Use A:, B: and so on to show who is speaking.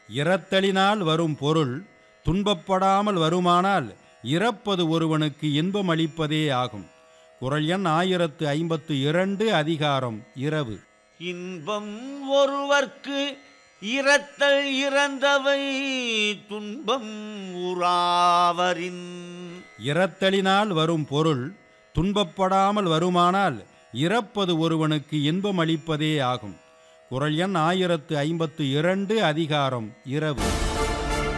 A: இறத்தலினால் வரும் பொருள் துன்பப்படாமல் வருமானால் இறப்பது ஒருவனுக்கு இன்பம் அளிப்பதே ஆகும் குரல் எண் ஆயிரத்து ஐம்பத்து இரண்டு அதிகாரம் இரவு
B: இன்பம் ஒருவர்க்கு இரத்தல் இறந்தவை துன்பம் உறாவரின்
A: இறத்தலினால் வரும் பொருள் துன்பப்படாமல் வருமானால் இறப்பது ஒருவனுக்கு இன்பம் அளிப்பதே ஆகும் குரல் எண் ஆயிரத்து ஐம்பத்து இரண்டு அதிகாரம் இரவு